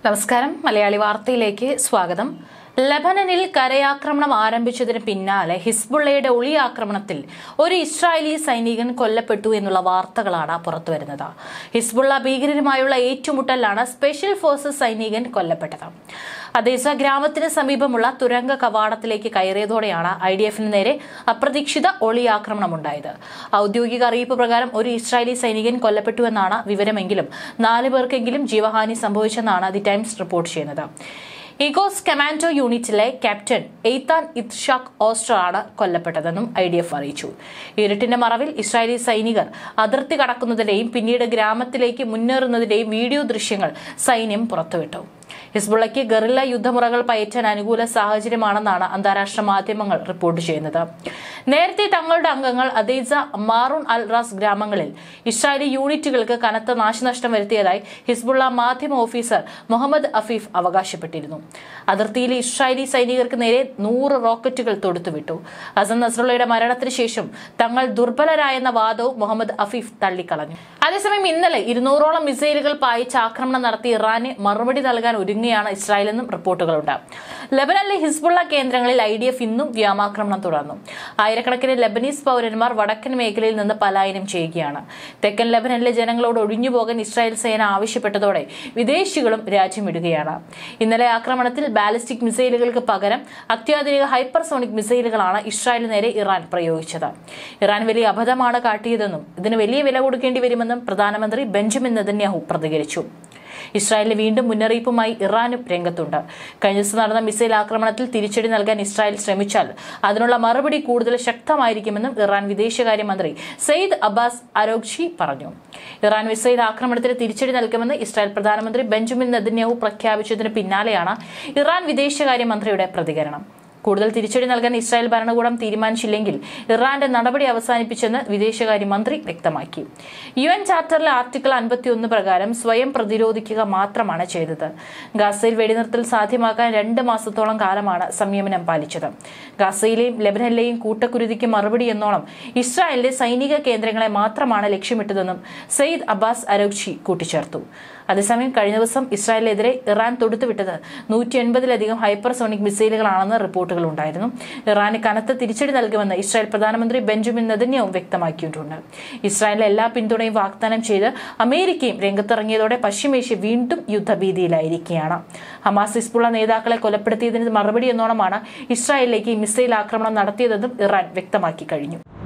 നമസ്കാരം മലയാളി വാർത്തയിലേക്ക് സ്വാഗതം ലബനനിൽ കരയാക്രമണം ആരംഭിച്ചതിന് പിന്നാലെ ഹിസ്ബുള്ളയുടെ ഒളിയാക്രമണത്തിൽ ഒരു ഇസ്രായേലി സൈനികൻ കൊല്ലപ്പെട്ടു എന്നുള്ള വാർത്തകളാണ് പുറത്തുവരുന്നത് ഹിസ്ബുള്ള ഭീകരരുമായുള്ള ഏറ്റുമുട്ടലിലാണ് സ്പെഷ്യൽ ഫോഴ്സസ് സൈനികൻ കൊല്ലപ്പെട്ടത് അതേസ ഗ്രാമത്തിന് സമീപമുള്ള തുരങ്ക കവാടത്തിലേക്ക് കയറിയതോടെയാണ് ഐ ഡി എഫിന് നേരെ അപ്രതീക്ഷിത ഒളിയാക്രമണമുണ്ടായത് ഔദ്യോഗിക അറിയിപ്പ് പ്രകാരം ഒരു ഇസ്രായേലി സൈനികൻ കൊല്ലപ്പെട്ടുവെന്നാണ് വിവരമെങ്കിലും നാല് പേർക്കെങ്കിലും ജീവഹാനി സംഭവിച്ചെന്നാണ് ദി ടൈംസ് റിപ്പോർട്ട് ചെയ്യുന്നത് ഇഗോസ് കമാൻഡോ യൂണിറ്റിലെ ക്യാപ്റ്റൻ എയ്ത്താൻ ഇത്ഷാഖ് ഓസ്റ്റർ ആണ് കൊല്ലപ്പെട്ടതെന്നും ഐ ഡി എഫ് അറിയിച്ചു ഇരുട്ടിന്റെ മറവിൽ ഇസ്രായേലി സൈനികർ അതിർത്തി കടക്കുന്നതിന്റെയും പിന്നീട് ഗ്രാമത്തിലേക്ക് മുന്നേറുന്നതിന്റെയും വീഡിയോ ദൃശ്യങ്ങൾ സൈന്യം പുറത്തുവിട്ടു ഹിസ്ബുള്ളയ്ക്ക് ഗറില്ല യുദ്ധമുറകൾ പയറ്റാൻ അനുകൂല സാഹചര്യമാണെന്നാണ് അന്താരാഷ്ട്ര മാധ്യമങ്ങൾ റിപ്പോർട്ട് ചെയ്യുന്നത് നേരത്തെ തങ്ങളുടെ അംഗങ്ങൾ അദൈസ മാറൂൺ അൽ റാസ് ഗ്രാമങ്ങളിൽ ഇസ്രായേലി യൂണിറ്റുകൾക്ക് കനത്ത നാശനഷ്ടം വരുത്തിയതായി ഹിസ്ബുള്ള മാധ്യമ ഓഫീസർ മുഹമ്മദ് അഫീഫ് അവകാശപ്പെട്ടിരുന്നു അതിർത്തിയിലെ ഇസ്രായേലി സൈനികർക്ക് നേരെ നൂറ് റോക്കറ്റുകൾ തൊടുത്തുവിട്ടു ഹസൻ നസ്രുള്ളയുടെ മരണത്തിന് ശേഷം തങ്ങൾ ദുർബലരായെന്ന വാദവും മുഹമ്മദ് അഫീഫ് തള്ളിക്കളഞ്ഞു അതേസമയം ഇന്നലെ ഇരുന്നൂറോളം മിസൈലുകൾ പായിച്ച് ആക്രമണം നടത്തി ഇറാന് മറുപടി നൽകാൻ ഒരുങ്ങുകയാണ് ഇസ്രായേലെന്നും റിപ്പോർട്ടുകളുണ്ട് ലബനനിലെ ഹിസ്ബുള്ള കേന്ദ്രങ്ങളിൽ ഐ ഡി എഫ് ഇന്നും വ്യോമാക്രമണം തുടർന്നു ആയിരക്കണക്കിന് ലബനീസ് പൗരന്മാർ വടക്കൻ മേഖലയിൽ നിന്ന് പലായനം ചെയ്യുകയാണ് തെക്കൻ ലബനനിലെ ജനങ്ങളോട് ഒഴിഞ്ഞുപോകാൻ ഇസ്രായേൽ സേന ആവശ്യപ്പെട്ടതോടെ വിദേശികളും രാജ്യം വിടുകയാണ് ഇന്നലെ ആക്രമണത്തിൽ ബാലിസ്റ്റിക് മിസൈലുകൾക്ക് പകരം അത്യാധുനിക ഹൈപ്പർസോണിക് മിസൈലുകളാണ് ഇസ്രായേലിന് നേരെ ഇറാൻ പ്രയോഗിച്ചത് ഇറാൻ വലിയ അബദ്ധമാണ് കാട്ടിയതെന്നും ഇതിന് വലിയ വില കൊടുക്കേണ്ടി വരുമെന്നും പ്രധാനമന്ത്രി ബെഞ്ചമിൻ നെതന്യാഹു പ്രതികരിച്ചു ഇസ്രായേലിന് വീണ്ടും മുന്നറിയിപ്പുമായി ഇറാനും രംഗത്തുണ്ട് കഴിഞ്ഞ ദിവസം നടന്ന മിസൈൽ ആക്രമണത്തിൽ തിരിച്ചടി നൽകാൻ ഇസ്രായേൽ ശ്രമിച്ചാൽ അതിനുള്ള മറുപടി കൂടുതൽ ശക്തമായിരിക്കുമെന്നും ഇറാൻ വിദേശകാര്യമന്ത്രി സെയ്ദ് അബ്ബാസ് അരോഗ്ഷി പറഞ്ഞു ഇറാൻ മിസൈൽ ആക്രമണത്തിന് തിരിച്ചടി നൽകുമെന്ന് ഇസ്രായേൽ പ്രധാനമന്ത്രി ബെഞ്ചമിൻ നെതന്യാഹു പ്രഖ്യാപിച്ചതിന് പിന്നാലെയാണ് ഇറാൻ വിദേശകാര്യമന്ത്രിയുടെ പ്രതികരണം കൂടുതൽ തിരിച്ചടി നൽകാൻ ഇസ്രായേൽ ഭരണകൂടം തീരുമാനിച്ചില്ലെങ്കിൽ ഇറാന്റെ നടപടി അവസാനിപ്പിച്ചെന്ന് വിദേശകാര്യമന്ത്രി വ്യക്തമാക്കി യു എൻ ചാർട്ടറിലെ ആർട്ടിക്കിൾ അൻപത്തിയൊന്ന് പ്രകാരം സ്വയം പ്രതിരോധിക്കുക മാത്രമാണ് ചെയ്തത് ഗാസയിൽ വെടിനിർത്തൽ സാധ്യമാക്കാൻ രണ്ട് മാസത്തോളം കാലമാണ് സംയമനം പാലിച്ചത് ഗാസയിലെയും ലെബനനിലെയും കൂട്ടക്കുരുതിക്ക് മറുപടി എന്നോണം ഇസ്രായേലിലെ സൈനിക കേന്ദ്രങ്ങളെ മാത്രമാണ് ലക്ഷ്യമിട്ടതെന്നും സെയ്ദ് അബ്ബാസ് അരോക്ഷി കൂട്ടിച്ചേർത്തു അതേസമയം കഴിഞ്ഞ ദിവസം ഇസ്രായേലിനെതിരെ ഇറാൻ തൊടുത്തുവിട്ടത് നൂറ്റി എൺപതിലധികം ഹൈപ്പർസോണിക് മിസൈലുകളാണെന്ന് റിപ്പോർട്ടുകൾ ഉണ്ടായിരുന്നു ഇറാന് കനത്ത തിരിച്ചടി നൽകുമെന്ന് ഇസ്രായേൽ പ്രധാനമന്ത്രി ബെഞ്ചമിൻ നെതന്യാവും വ്യക്തമാക്കിയിട്ടുണ്ട് ഇസ്രായേലിലെ എല്ലാ പിന്തുണയും വാഗ്ദാനം ചെയ്ത് അമേരിക്കയും രംഗത്തിറങ്ങിയതോടെ പശ്ചിമേഷ്യ വീണ്ടും യുദ്ധഭീതിയിലായിരിക്കുകയാണ് ഹമാസ് ഹിസ്ബുള്ള നേതാക്കളെ കൊലപ്പെടുത്തിയതിന് മറുപടി എന്നോണമാണ് ഇസ്രായേലിലേക്ക് മിസൈൽ ആക്രമണം നടത്തിയതെന്നും ഇറാൻ വ്യക്തമാക്കി കഴിഞ്ഞു